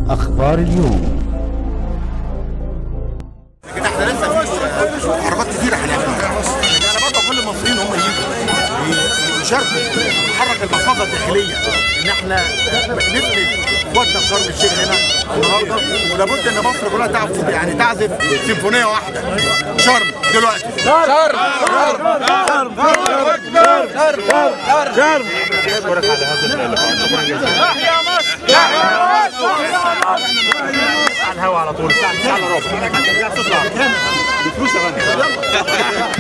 أخبار اليوم كده احنا لسه في حركات كتيره هنعملها انا برضه كل المصريين هم يجوا يشاركوا نحرك المحفظه الداخليه ان احنا نسند اخواتنا في شرم الشيخ هنا النهارده ولابد ان مصر كلها تعزف يعني تعزف سيمفونيه واحده شرم دلوقتي على الهوا على طول ساعة ساعة الا ربع تطلع بفلوس يا فندم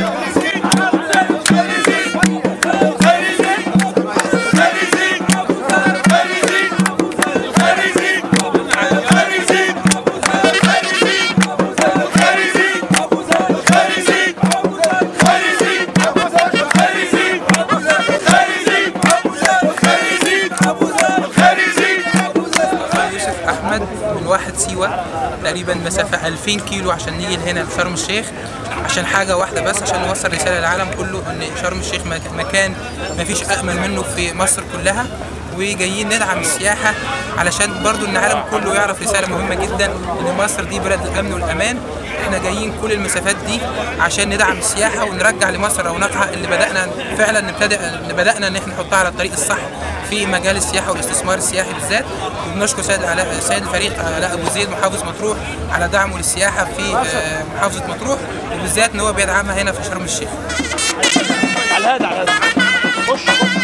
يوسف احمد من واحد سيوه تقريبا مسافه 2000 كيلو عشان نيجي هنا لشرم الشيخ عشان حاجه واحده بس عشان نوصل رساله للعالم كله ان شرم الشيخ مك- مكان ما فيش امن منه في مصر كلها وجايين ندعم السياحه علشان برضو ان العالم كله يعرف رساله مهمه جدا ان مصر دي بلد الامن والامان احنا جايين كل المسافات دي عشان ندعم السياحه ونرجع لمصر رونقها اللي بدانا فعلا نبتدئ اللي بدانا ان احنا نحطها على الطريق الصح في مجال السياحه والاستثمار السياحي بالذات وبنشكر سيد علاء سيد الفريق علاء ابو زيد محافظ مطروح على دعمه للسياحه في آه، محافظه مطروح وبالذات ان هو بيدعمها هنا في شرم الشيخ على الهادي على الهادي خش خش